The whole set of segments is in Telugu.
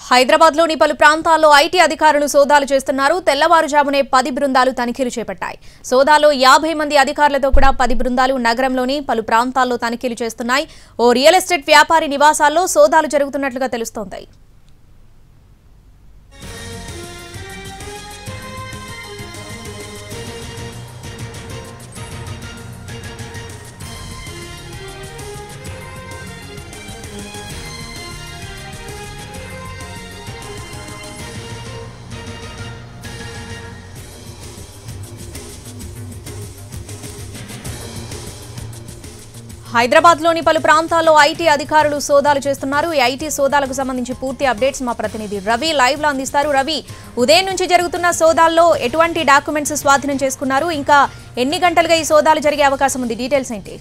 హైదరాబాద్లోని పలు ప్రాంతాల్లో ఐటీ అధికారులు సోదాలు చేస్తున్నారు తెల్లవారుజామునే పది బృందాలు తనిఖీలు చేపట్టాయి సోదాలో యాభై మంది అధికారులతో కూడా పది బృందాలు నగరంలోని పలు ప్రాంతాల్లో తనిఖీలు చేస్తున్నాయి ఓ రియల్ ఎస్టేట్ వ్యాపారి నివాసాల్లో సోదాలు జరుగుతున్నట్లుగా తెలుస్తోంది హైదరాబాద్లోని పలు ప్రాంతాల్లో ఐటీ అధికారులు సోదాలు చేస్తున్నారు ఈ ఐటీ సోదాలకు సంబంధించి పూర్తి అప్డేట్స్ మా ప్రతినిధి రవి లైవ్ లో అందిస్తారు రవి ఉదయం నుంచి జరుగుతున్న సోదాల్లో ఎటువంటి డాక్యుమెంట్స్ స్వాధీనం చేసుకున్నారు ఇంకా ఎన్ని గంటలుగా ఈ సోదాలు జరిగే అవకాశం ఉంది డీటెయిల్స్ ఏంటి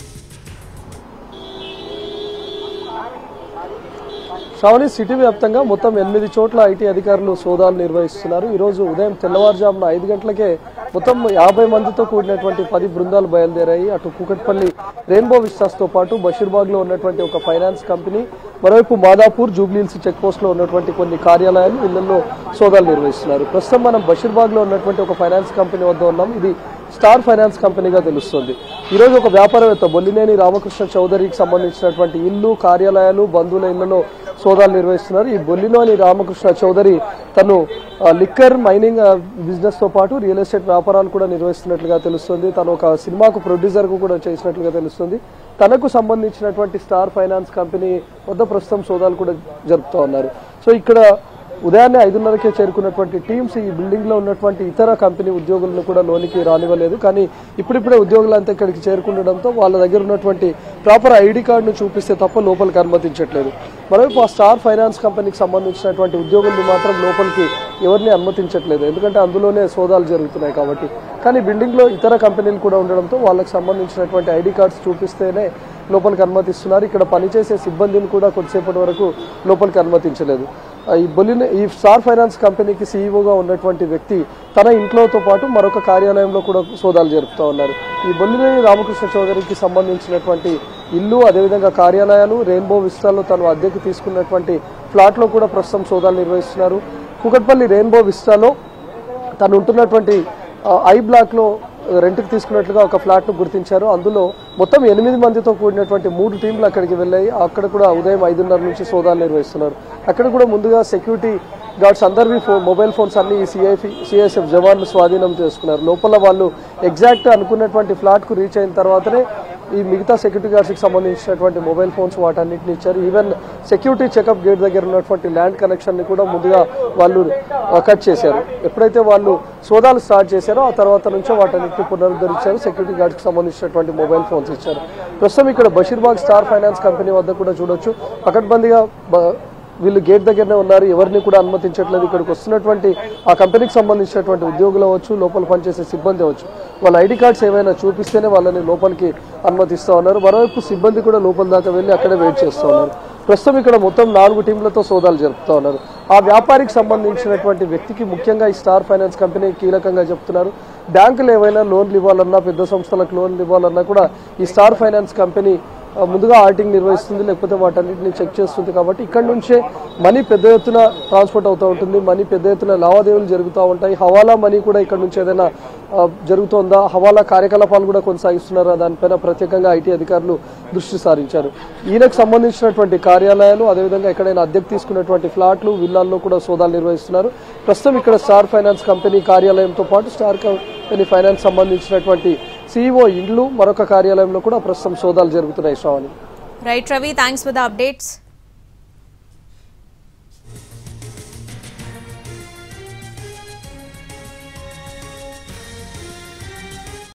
శ్రావణి సిటీ వ్యాప్తంగా మొత్తం ఎనిమిది చోట్ల ఐటీ అధికారులు సోదాలు నిర్వహిస్తున్నారు ఈరోజు ఉదయం తెల్లవారుజామున ఐదు గంటలకే మొత్తం యాభై మందితో కూడినటువంటి పది బృందాలు బయలుదేరాయి అటు కూకట్పల్లి రెయిన్బో విస్టాస్తో పాటు బషీర్బాగ్లో ఉన్నటువంటి ఒక ఫైనాన్స్ కంపెనీ మరోవైపు మాదాపూర్ జూబ్లీహిల్స్ చెక్ పోస్ట్లో ఉన్నటువంటి కొన్ని కార్యాలయాలు ఇళ్లలో సోదాలు నిర్వహిస్తున్నారు ప్రస్తుతం మనం బషీర్బాగ్లో ఉన్నటువంటి ఒక ఫైనాన్స్ కంపెనీ వద్ద ఉన్నాం ఇది స్టార్ ఫైనాన్స్ కంపెనీగా తెలుస్తుంది ఈరోజు ఒక వ్యాపారవేత్త బొల్లినేని రామకృష్ణ చౌదరికి సంబంధించినటువంటి ఇల్లు కార్యాలయాలు బంధువుల ఇళ్లలో సోదాలు నిర్వహిస్తున్నారు ఈ బొల్లిలోని రామకృష్ణ చౌదరి తను ఆ, లిక్కర్ మైనింగ్ ఆ, బిజినెస్ తో పాటు రియల్ ఎస్టేట్ వ్యాపారాలు కూడా నిర్వహిస్తున్నట్లుగా తెలుస్తుంది తను ఒక సినిమాకు ప్రొడ్యూసర్ కు కూడా చేసినట్లుగా తెలుస్తుంది తనకు సంబంధించినటువంటి స్టార్ ఫైనాన్స్ కంపెనీ వద్ద ప్రస్తుతం సోదాలు కూడా జరుపుతూ ఉన్నారు సో ఇక్కడ ఉదయాన్నే ఐదున్నరకే చేరుకున్నటువంటి టీమ్స్ ఈ బిల్డింగ్ లో ఉన్నటువంటి ఇతర కంపెనీ ఉద్యోగులను కూడా లోనికి రానివ్వలేదు కానీ ఇప్పుడిప్పుడే ఉద్యోగులంతా ఇక్కడికి చేరుకుండడంతో వాళ్ళ దగ్గర ఉన్నటువంటి ప్రాపర్ ఐడి కార్డును చూపిస్తే తప్ప లోపలికి అనుమతించట్లేదు మరోవైపు ఆ స్టార్ ఫైనాన్స్ కంపెనీకి సంబంధించినటువంటి ఉద్యోగుల్ని మాత్రం లోపలికి ఎవరిని అనుమతించట్లేదు ఎందుకంటే అందులోనే సోదాలు జరుగుతున్నాయి కాబట్టి కానీ బిల్డింగ్ లో ఇతర కంపెనీలు కూడా ఉండడంతో వాళ్ళకి సంబంధించినటువంటి ఐడి కార్డ్స్ చూపిస్తేనే లోపలికి అనుమతిస్తున్నారు ఇక్కడ పనిచేసే సిబ్బందిని కూడా కొద్దిసేపటి వరకు లోపలికి అనుమతించలేదు ఆ, ఈ బొలిన ఈ స్టార్ ఫైనాన్స్ కంపెనీకి సీఈఓగా ఉన్నటువంటి వ్యక్తి తన ఇంట్లోతో పాటు మరొక కార్యాలయంలో కూడా సోదాలు జరుపుతూ ఉన్నారు ఈ బొల్లినేని రామకృష్ణ చౌదరికి సంబంధించినటువంటి ఇల్లు అదేవిధంగా కార్యాలయాలు రెయిన్బో విస్తాల్లో తను అద్దెకు తీసుకున్నటువంటి ఫ్లాట్లో కూడా ప్రస్తుతం సోదాలు నిర్వహిస్తున్నారు కుకట్పల్లి రెయిన్బో విస్తాలో తను ఉంటున్నటువంటి ఆ, ఐ బ్లాక్ లో రెంట్కి తీసుకున్నట్లుగా ఒక ఫ్లాట్ ను గుర్తించారు అందులో మొత్తం ఎనిమిది మందితో కూడినటువంటి మూడు టీంలు అక్కడికి వెళ్ళాయి అక్కడ కూడా ఉదయం ఐదున్నర నుంచి సోదాలు నిర్వహిస్తున్నారు అక్కడ కూడా ముందుగా సెక్యూరిటీ గార్డ్స్ అందరివి ఫోన్ మొబైల్ ఫోన్స్ అన్ని ఈ సిఐఫి సిఐఎస్ఎఫ్ జవాన్లు స్వాధీనం చేసుకున్నారు లోపల వాళ్ళు ఎగ్జాక్ట్ అనుకున్నటువంటి ఫ్లాట్ కు రీచ్ అయిన తర్వాతనే ఈ మిగతా సెక్యూరిటీ గార్డ్స్కి సంబంధించినటువంటి మొబైల్ ఫోన్స్ వాటన్నిటిని ఇచ్చారు ఈవెన్ సెక్యూరిటీ చెకప్ గేట్ దగ్గర ఉన్నటువంటి ల్యాండ్ కనెక్షన్ ని కూడా ముందుగా వాళ్ళు ఆ, కట్ చేశారు ఎప్పుడైతే వాళ్ళు సోదాలు స్టార్ట్ చేశారో ఆ తర్వాత నుంచే వాటన్నిటిని పునరుద్ధరించారు సెక్యూరిటీ గార్డ్స్కి సంబంధించినటువంటి మొబైల్ ఫోన్స్ ఇచ్చారు ప్రస్తుతం ఇక్కడ బషీర్బాగ్ స్టార్ ఫైనాన్స్ కంపెనీ వద్ద కూడా చూడొచ్చు పకడ్బందీగా బ- వీళ్ళు గేట్ దగ్గరనే ఉన్నారు ఎవరిని కూడా అనుమతించట్లేదు ఇక్కడికి వస్తున్నటువంటి ఆ కంపెనీకి సంబంధించినటువంటి ఉద్యోగులు అవ్వచ్చు లోపల పనిచేసే సిబ్బంది అవ్వచ్చు వాళ్ళ ఐడి కార్డ్స్ ఏమైనా చూపిస్తేనే వాళ్ళని లోపలికి అనుమతిస్తూ ఉన్నారు మరోవైపు సిబ్బంది కూడా లోపల దాకా వెళ్ళి అక్కడే వెయిట్ చేస్తూ ఉన్నారు ప్రస్తుతం ఇక్కడ మొత్తం నాలుగు టీంలతో సోదాలు జరుపుతూ ఉన్నారు ఆ వ్యాపారికి సంబంధించినటువంటి వ్యక్తికి ముఖ్యంగా ఈ స్టార్ ఫైనాన్స్ కంపెనీ కీలకంగా చెప్తున్నారు బ్యాంకులు ఏవైనా లోన్లు ఇవ్వాలన్నా పెద్ద సంస్థలకు లోన్లు ఇవ్వాలన్నా కూడా ఈ స్టార్ ఫైనాన్స్ కంపెనీ ఆ, ముందుగా ఆడిటింగ్ నిర్వహిస్తుంది లేకపోతే వాటన్నిటిని చెక్ చేస్తుంది కాబట్టి ఇక్కడ నుంచే మనీ పెద్ద ఎత్తున ట్రాన్స్పోర్ట్ అవుతూ ఉంటుంది మనీ పెద్ద ఎత్తున లావాదేవీలు జరుగుతూ ఉంటాయి హవాలా మనీ కూడా ఇక్కడ నుంచి ఏదైనా ఆ, జరుగుతోందా హవాలా కార్యకలాపాలు కూడా కొనసాగిస్తున్నారా దానిపైన ప్రత్యేకంగా ఐటీ అధికారులు దృష్టి సారించారు ఈయనకు సంబంధించినటువంటి కార్యాలయాలు అదేవిధంగా ఎక్కడైనా అద్దెకు తీసుకున్నటువంటి ఫ్లాట్లు విల్లాల్లో కూడా సోదాలు నిర్వహిస్తున్నారు ప్రస్తుతం ఇక్కడ స్టార్ ఫైనాన్స్ కంపెనీ కార్యాలయంతో పాటు స్టార్ కంపెనీ ఫైనాన్స్ సంబంధించినటువంటి సీఈఓ ఇండ్లు మరొక కార్యాలయంలో కూడా ప్రస్తుతం సోదాలు జరుగుతున్నాయి Shravani right Ravi thanks for the updates